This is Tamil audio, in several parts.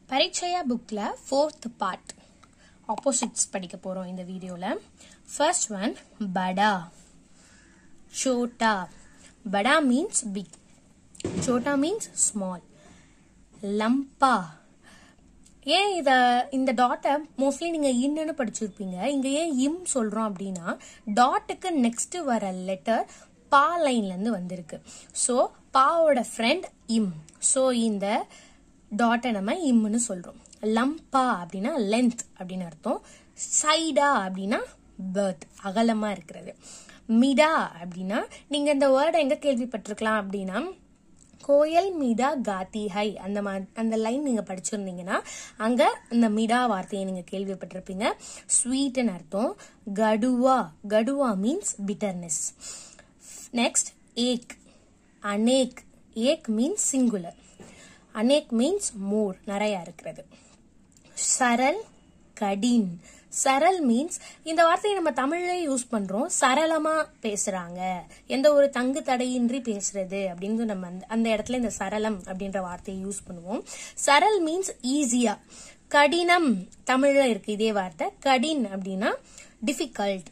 பரீட்சையா புக்கில் ஃபோர்த் பார்ட் ஆப்போசிட்ஸ் படிக்க போகிறோம் இந்த வீடியோவில் ஃபர்ஸ்ட் ஒன் படா சோட்டா படா மீன்ஸ் பிக் சோட்டா மீன்ஸ் ஸ்மால் லம்பா ஏன் இத இந்த டாட்டை மோஸ்ட்லி நீங்க இன்னுன்னு படிச்சிருப்பீங்க இங்க ஏன் இம் சொல்றோம் அப்படின்னா டாட்டுக்கு நெக்ஸ்ட் வர லெட்டர் பா லைன்ல இருந்து வந்திருக்கு ஸோ பாவோட ஃப்ரெண்ட் இம் ஸோ இந்த டாட்டை நம்ம இம்னு சொல்றோம் லம்பா அப்படின்னா லென்த் அப்படின்னு அர்த்தம் சைடா அப்படின்னா பேர்த் அகலமா இருக்கிறது மிடா அப்படின்னா நீங்க இந்த வேர்டை எங்க கேள்விப்பட்டிருக்கலாம் அப்படின்னா கோயல் மிடா காத்தி ஹை அந்த மா அந்த லைன் நீங்க படிச்சிருந்தீங்கன்னா அங்க இந்த மிடா வார்த்தையை நீங்க கேள்விப்பட்டிருப்பீங்க ஸ்வீட்னு அர்த்தம் கடுவா கடுவா மீன்ஸ் பிட்டர்னஸ் நெக்ஸ்ட் ஏக் அனேக் ஏக் மீன்ஸ் சிங்குலர் அனேக் மீன்ஸ் மோர் நிறைய இருக்கிறது சரல் கடின் சரல் மீன்ஸ் இந்த வார்த்தையை நம்ம தமிழ்ல யூஸ் பண்றோம் சரளமா பேசுறாங்க எந்த ஒரு தங்கு தடையின்றி பேசுறது அப்படின்னு நம்ம அந்த- அந்த இடத்துல இந்த சரளம் அப்படின்ற வார்த்தையை யூஸ் பண்ணுவோம் சரல் மீன்ஸ் ஈஸியா கடினம் தமிழ்ல இருக்கு இதே வார்த்தை கடின் அப்படின்னா டிஃபிகல்ட்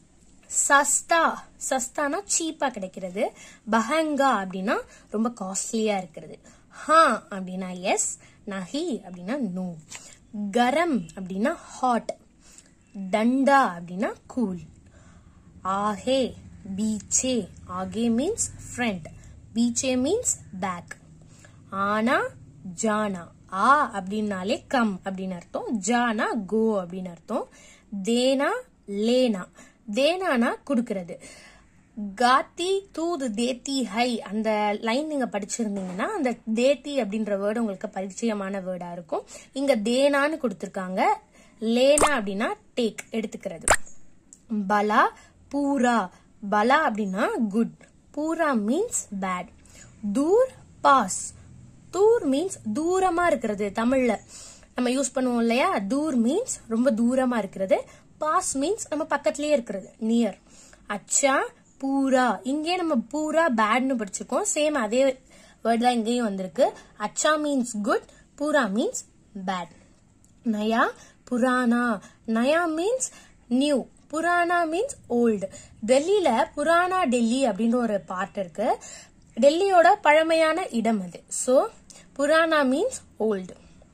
சஸ்தா சஸ்தானா சீப்பா கிடைக்கிறது பஹங்கா அப்படின்னா ரொம்ப காஸ்ட்லியா இருக்கிறது ஹா அப்படின்னா எஸ் நஹி அப்படின்னா நோ கரம் அப்படின்னா ஹாட் டண்டா அப்படின்னா கூல் ஆஹே பீச்சே ஆகே மீன்ஸ் ஃப்ரண்ட் பீச்சே மீன்ஸ் பேக் ஆனா ஜானா ஆ அப்படின்னாலே கம் அப்படின்னு அர்த்தம் ஜானா கோ அப்படின்னு அர்த்தம் தேனா லேனா தேனானா கொடுக்கறது காத்தி தூது தேத்தி ஹை அந்த லைன் நீங்க படிச்சிருந்தீங்கன்னா அந்த தேத்தி அப்படின்ற வேர்டு உங்களுக்கு பரிச்சயமான வேர்டா இருக்கும் இங்க தேனான்னு கொடுத்திருக்காங்க லேனா அப்படின்னா டேக் எடுத்துக்கிறது பலா பூரா பலா அப்படின்னா குட் பூரா மீன்ஸ் பேட் தூர் பாஸ் தூர் மீன்ஸ் தூரமா இருக்கிறது தமிழ்ல நம்ம யூஸ் பண்ணுவோம் இல்லையா தூர் மீன்ஸ் ரொம்ப தூரமா இருக்கிறது பாஸ் மீன்ஸ் நம்ம பக்கத்துலயே இருக்கிறது நியர் அச்சா பூரா இங்கே நம்ம பூரா பேட்னு படிச்சிருக்கோம் சேம் அதே வேர்ட் தான் இங்கேயும் வந்திருக்கு அச்சா மீன்ஸ் குட் பூரா மீன்ஸ் பேட் நயா புராணா நயா மீன்ஸ் நியூ புராணா மீன்ஸ் ஓல்டு டெல்லியில புராணா டெல்லி அப்படின்ற ஒரு பார்ட் இருக்கு டெல்லியோட பழமையான இடம் அது சோ புராணா மீன்ஸ் ஓல்டு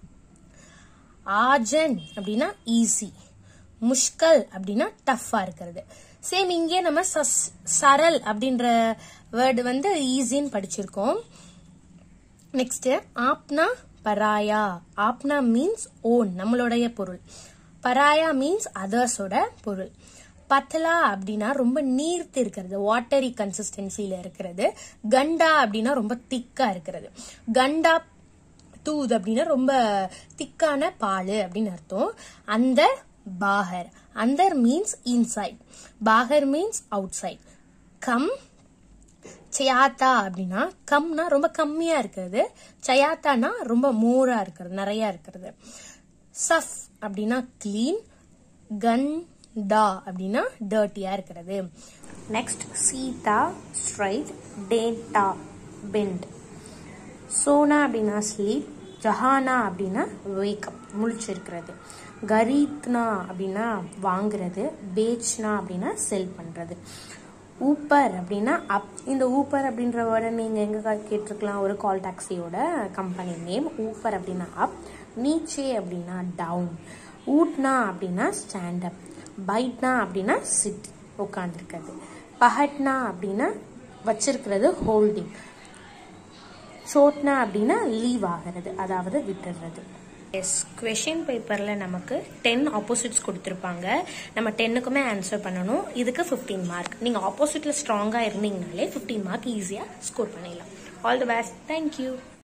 ஆஜன் அப்படின்னா ஈஸி முஷ்கல் அப்படின்னா டஃப்பா இருக்கிறது சேம் இங்கே நம்ம சஸ்- சரல் அப்படின்ற வேர்டு வந்து ஈஸின்னு படிச்சிருக்கோம் நெக்ஸ்ட் ஆப்னா பராயா ஆப்னா மீன்ஸ் ஓன் நம்மளுடைய பொருள் பராயா மீன்ஸ் அதர்ஸோட பொருள் பத்தலா அப்படின்னா ரொம்ப நீர்த்து இருக்கிறது வாட்டரி கன்சிஸ்டன்சில இருக்கிறது கண்டா அப்படின்னா ரொம்ப திக்கா இருக்கிறது கண்டா தூத் அப்படின்னா ரொம்ப திக்கான பால் அப்படின்னு அர்த்தம் அந்த பாகர் அந்தர் மீன்ஸ் இன்சைட் பாகர் மீன்ஸ் அவுட் சைட் கம் சயாத்தா அப்படின்னா கம்னா ரொம்ப கம்மியா இருக்கிறது சயாத்தானா ரொம்ப மோரா இருக்கிறது நிறைய இருக்கிறது சஃப் அப்படின்னா கிளீன் கண்டா அப்படின்னா டர்ட்டியா இருக்கிறது நெக்ஸ்ட் சீதா ஸ்ட்ரைட் டேட்டா பெண்ட் சோனா அப்படின்னா ஸ்லீப் ஜஹானா அப்படின்னா வேக்கப் முழிச்சிருக்கிறது கரீத்னா அப்படின்னா வாங்குறது பேச்னா அப்படின்னா செல் பண்றது ஊப்பர் அப்படின்னா அப் இந்த ஊப்பர் அப்படின்ற வேர்டை நீங்க எங்க கா- கேட்டிருக்கலாம் ஒரு கால் டாக்ஸியோட கம்பெனி நேம் ஊப்பர் அப்படின்னா அப் நீச்சே அப்படின்னா டவுன் ஊட்னா அப்படின்னா ஸ்டாண்ட் அப் பைட்னா அப்படின்னா சிட் உட்காந்துருக்கிறது பஹட்னா அப்படின்னா வச்சிருக்கிறது ஹோல்டிங் ஷோட்னா அப்படின்னா லீவ் ஆகிறது அதாவது விட்டுடுறது எஸ் கொஷின் பேப்பரில் நமக்கு டென் ஆப்போசிட்ஸ் கொடுத்துருப்பாங்க நம்ம டென்னுக்குமே ஆன்சர் பண்ணணும் இதுக்கு ஃபிஃப்டீன் மார்க் நீங்கள் ஆப்போசிட்டில் ஸ்ட்ராங்காக இருந்தீங்கனாலே ஃபிஃப்டீன் மார்க் ஈஸியாக ஸ்கோர் பண்ணிடலாம் ஆல் தி பெஸ்ட் தேங்க்யூ